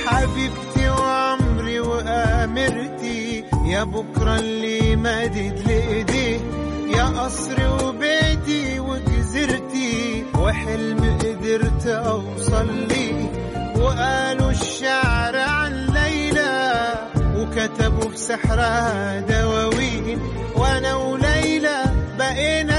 حبيبتي وعمري وامرتي يا بكره اللي مدد لايديه يا قصري وبيتي وجزيرتي وحلم قدرت اوصل ليه وقالوا الشعر عن ليلى وكتبوا في سحرها دواوين وانا وليلى بقينا